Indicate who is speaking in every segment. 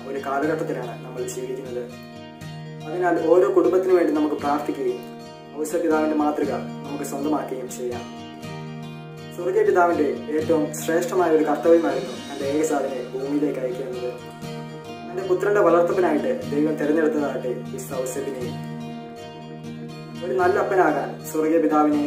Speaker 1: ഒരു കാലഘട്ടത്തിലാണ് നമ്മൾ ജീവിക്കുന്നത് അതിനാൽ ഓരോ കുടുംബത്തിനു വേണ്ടി നമുക്ക് പ്രാർത്ഥിക്കുകയും ഔസപിതാവിന്റെ മാതൃക നമുക്ക് സ്വന്തമാക്കുകയും ചെയ്യാം സ്വർഗീയ പിതാവിന്റെ ഏറ്റവും ശ്രേഷ്ഠമായ ഒരു കർത്തവ്യമായിരുന്നു തന്റെ ഏകസാദിനെ ഭൂമിയിലേക്ക് അയക്കുന്നത് തന്റെ പുത്രന്റെ വളർത്തപ്പനായിട്ട് ദൈവം തിരഞ്ഞെടുത്തതാകട്ടെ വിശുദ്ധ ഔസപിനെയും ഒരു നല്ല അപ്പനാകാൻ സ്വർഗീയ പിതാവിനെ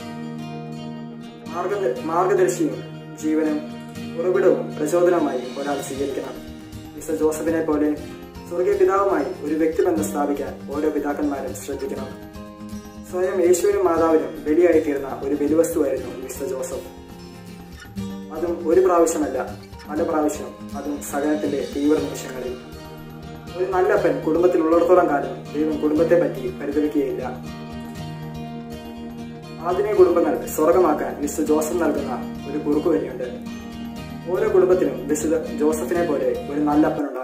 Speaker 1: മാർഗ മാർഗദർശിയും ജീവനും ഉറവിടവും പ്രചോദനമായി ഒരാൾ സ്വീകരിക്കണം വിശ ജോസഫിനെ പോലെ സ്വർഗീയ പിതാവുമായി ഒരു വ്യക്തിബന്ധം സ്ഥാപിക്കാൻ ഓരോ പിതാക്കന്മാരും ശ്രദ്ധിക്കണം സ്വയം യേശുവിനും മാതാവിനും ബലിയായി തീർന്ന ഒരു ബലിവസ്തുവായിരുന്നു മിസ്റ്റർ ജോസഫ് അതും ഒരു പ്രാവശ്യമല്ല പല പ്രാവശ്യം അതും സഹനത്തിന്റെ തീവ്ര നിമിഷങ്ങളിൽ ഒരു നല്ലപ്പൻ കുടുംബത്തിൽ ഉള്ളിടത്തോളം കാലം ദൈവം കുടുംബത്തെ പറ്റി പരിതപിക്കുകയില്ല ആധുനിക കുടുംബങ്ങൾ സ്വർഗമാക്കാൻ മിസ്റ്റർ ജോസഫ് നൽകുന്ന ഒരു കുറുക്കുവലിയുണ്ട് ഓരോ കുടുംബത്തിനും വിശുദ്ധ ജോസഫിനെ പോലെ ഒരു നല്ല അപ്പനുണ്ട്